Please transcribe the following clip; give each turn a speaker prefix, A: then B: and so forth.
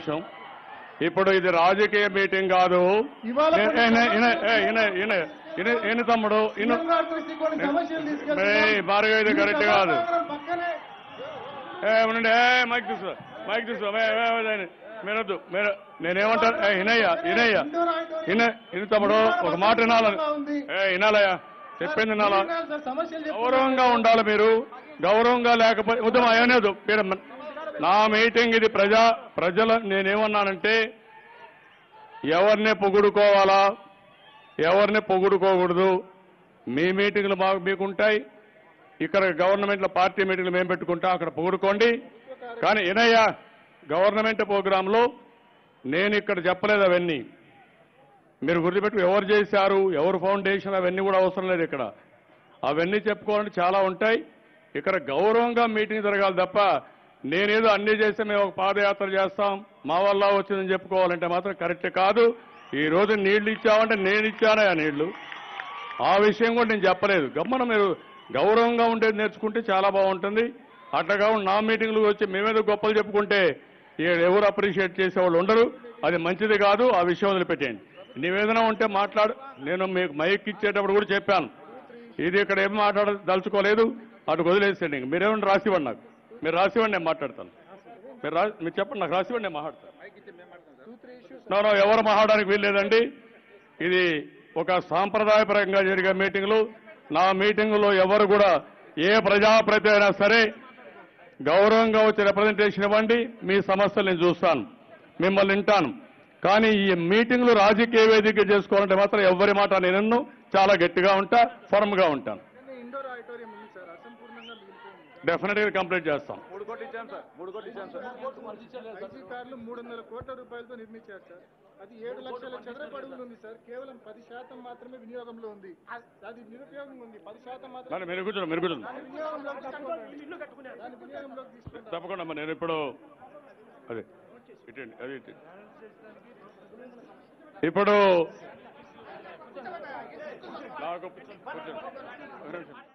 A: నిమిషం. ఇప్పుడు ఇది రాజకీయ మీటింగ్ కాదు
B: ఇవాళ
A: ఏ- ఏ- ఈయన- ఈయన- ఏ- ఈయన- ఈయన- ఈయన- ఈయన తమ్ముడు ఈయన
B: సీఎం గారి దృష్టికి కొన్ని సమస్యలు తీసుకెళ్తున్నాం.
A: ఏయ్, భార్గవ ఇది
B: ఈ
A: కరెక్ట్
B: సభా
A: కాదు.
B: ప్రాంగణం పక్కనే
A: ఏ ఉండండి ఏ మైక్ తీసుకో మైక్ తీసుకో ఏ, ఏ, ఏ, ఏ, మీరొద్దు మీరు నేనేమంటాను ఏ ఇనయ్య ఇనయ్య
B: ఇండోర్ ఆడిటోరియం
A: ఇన ఇన తమ్ముడు ఒక మాట వినాలని
B: ఉంది.
A: ఏ వినాలయ్యా చెప్పింది వినాలా
B: మీరు వినాలి సార్, సమస్యలు చెప్తున్నారు.
A: గౌరవంగా ఉండాలి మీరు గౌరవంగా లేకపోతే ఉదయం అయ్యనేదు మీరు నా మీటింగ్ ఇది ప్రజా ప్రజల నేనేమన్నానంటే ఎవరిని పొగుడుకోవాలా ఎవరిని పొగుడుకోకూడదు మీ మీటింగ్లు మాకు మీకుంటాయి ఇక్కడ గవర్నమెంట్లో పార్టీ మీటింగ్లు మేము పెట్టుకుంటాం అక్కడ పొగుడుకోండి కానీ ఏనయ్యా గవర్నమెంట్ ప్రోగ్రాంలో నేను ఇక్కడ చెప్పలేదు అవన్నీ మీరు గుర్తుపెట్టు ఎవరు చేశారు ఎవరు ఫౌండేషన్ అవన్నీ కూడా అవసరం లేదు ఇక్కడ అవన్నీ చెప్పుకోవాలంటే చాలా ఉంటాయి ఇక్కడ గౌరవంగా మీటింగ్ జరగాలి తప్ప నేనేదో అన్ని చేస్తే మేము ఒక పాదయాత్ర చేస్తాం మా వల్ల వచ్చిందని చెప్పుకోవాలంటే మాత్రం కరెక్ట్ కాదు ఈ రోజు నీళ్లు ఇచ్చామంటే నేను ఇచ్చానే ఆ నీళ్లు ఆ విషయం కూడా నేను చెప్పలేదు గమ్మన మీరు గౌరవంగా ఉండేది నేర్చుకుంటే చాలా బాగుంటుంది అట్లా కాకుండా నా మీటింగ్లు వచ్చి మేమేదో గొప్పలు చెప్పుకుంటే ఈడ ఎవరు అప్రిషియేట్ చేసేవాళ్ళు ఉండరు అది మంచిది కాదు ఆ విషయం వదిలిపెట్టేయండి నివేదన ఉంటే మాట్లాడు నేను మీకు మైక్ ఇచ్చేటప్పుడు కూడా చెప్పాను ఇది ఇక్కడ ఏం మాట్లాడదలుచుకోలేదు అటు వదిలేసేయండి ఇంక మీరేమన్నా రాసివ్వండి నాకు మీరు రాసివ్వండి నేను మాట్లాడతాను మీరు రా మీరు చెప్పండి నాకు రాసివ్వండి నేను మాట్లాడతాను నో నో ఎవరు మాట్లాడడానికి వీల్లేదండి ఇది ఒక సాంప్రదాయపరంగా జరిగే మీటింగులు నా మీటింగులో ఎవరు కూడా ఏ ప్రజాప్రతి అయినా సరే గౌరవంగా వచ్చి రిప్రజెంటేషన్ ఇవ్వండి మీ సమస్యలు నేను చూస్తాను మిమ్మల్ని వింటాను కానీ ఈ మీటింగ్లు రాజకీయ వేదిక చేసుకోవాలంటే మాత్రం ఎవరి మాట నేను చాలా గట్టిగా ఉంటా ఫర్మ్ గా ఉంటాను
B: ఇండోర్ ఆడిటోరియం ఉంది సార్ అసంపూర్ణంగా మిగిలిపోయింది
A: డెఫినెట్ గా కంప్లీట్ చేస్తాం
C: మూడు కోట్లు ఇచ్చాను సార్ మూడు కోట్లు ఇచ్చాను సార్
B: ఐజీ కార్లు మూడు వందల కోట్ల రూపాయలతో నిర్మించారు సార్ అది ఏడు లక్షల చదరపు అడుగులు ఉంది సార్ కేవలం పది శాతం మాత్రమే వినియోగంలో ఉంది అది నిరుపయోగం ఉంది పది శాతం మాత్రమే
A: కానీ మీరు కూర్చోండి మీరు కూర్చోండి
B: వినియోగంలోకి తీసుకోండి. దాని వినియోగంలోకి తీసుకుంటాం
A: తప్పకుండా అమ్మా, నేను ఇప్పుడు అదే ఇటండి అది ఇటు ఇప్పుడు నాకు కూర్చోండి. ఒక నిమిషం.